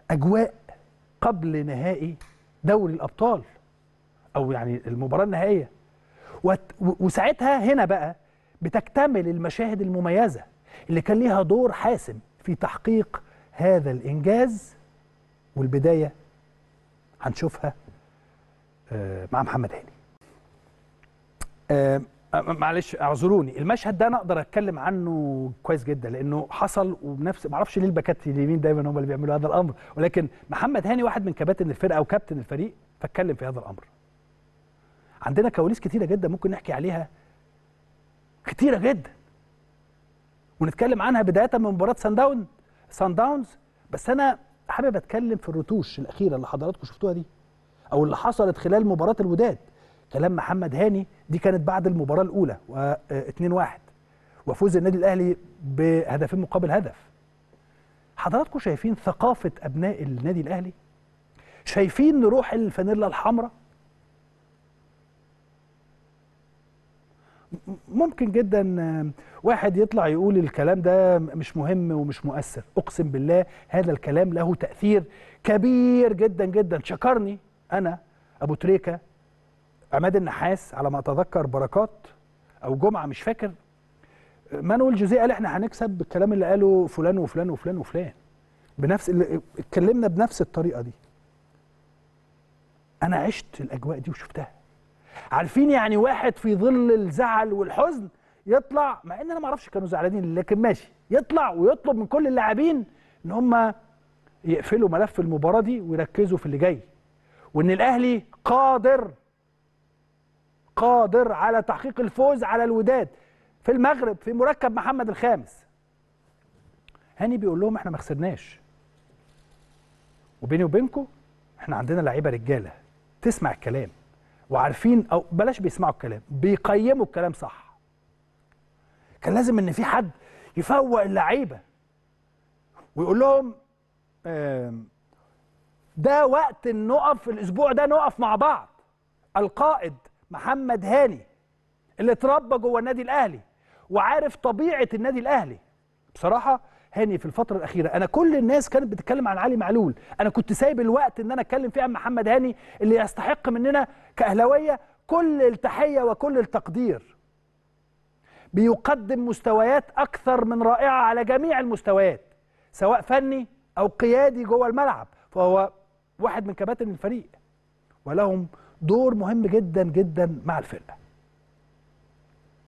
اجواء قبل نهائي دوري الابطال او يعني المباراه النهائيه وت- و- وساعتها هنا بقى بتكتمل المشاهد المميزه اللي كان ليها دور حاسم في تحقيق هذا الانجاز والبدايه هنشوفها آه، مع محمد هاني آه، آه، معلش اعذروني المشهد ده انا اقدر اتكلم عنه كويس جدا لانه حصل وبنفس ما اعرفش ليه الباكات اليمين دايما هم اللي بيعملوا هذا الامر ولكن محمد هاني واحد من كباتن الفرقه او كابتن الفريق فاتكلم في هذا الامر عندنا كواليس كتيره جدا ممكن نحكي عليها كتيره جدا ونتكلم عنها بدايه من مباراه سان داون سان داونز بس انا حابب اتكلم في الرتوش الاخيره اللي حضراتكم شفتوها دي او اللي حصلت خلال مباراه الوداد كلام محمد هاني دي كانت بعد المباراه الاولى و 2-1 وفوز النادي الاهلي بهدفين مقابل هدف حضراتكم شايفين ثقافه ابناء النادي الاهلي شايفين روح الفانيلا الحمراء م- ممكن جدا آه، واحد يطلع يقول الكلام ده مش مهم ومش مؤثر اقسم بالله هذا الكلام له تاثير كبير جدا جدا شكرني انا ابو تريكه عماد النحاس على ما اتذكر بركات او جمعه مش فاكر مانويل جوزيه قال احنا هنكسب بالكلام اللي قاله فلان وفلان وفلان وفلان بنفس اللي اتكلمنا بنفس الطريقه دي انا عشت الاجواء دي وشفتها عارفين يعني واحد في ظل الزعل والحزن يطلع مع ان انا ما اعرفش كانوا زعلانين لكن ماشي يطلع ويطلب من كل اللاعبين ان هم يقفلوا ملف المباراه دي ويركزوا في اللي جاي وان الاهلي قادر قادر على تحقيق الفوز على الوداد في المغرب في مركب محمد الخامس هاني بيقول لهم احنا ما خسرناش وبيني وبينكم احنا عندنا لعيبه رجاله تسمع الكلام وعارفين او بلاش بيسمعوا الكلام بيقيموا الكلام صح كان لازم ان في حد يفوق اللعيبه ويقول لهم آم، ده وقت ان نقف الاسبوع ده نقف مع بعض القائد محمد هاني اللي اتربى جوه النادي الاهلي وعارف طبيعه النادي الاهلي بصراحه هاني في الفتره الاخيره انا كل الناس كانت بتتكلم عن علي معلول انا كنت سايب الوقت ان انا اتكلم فيه عن محمد هاني اللي يستحق مننا كاهلاويه كل التحيه وكل التقدير بيقدم مستويات اكثر من رائعه على جميع المستويات سواء فني او قيادي جوه الملعب فهو واحد من كباتن الفريق ولهم دور مهم جدا جدا مع الفرقه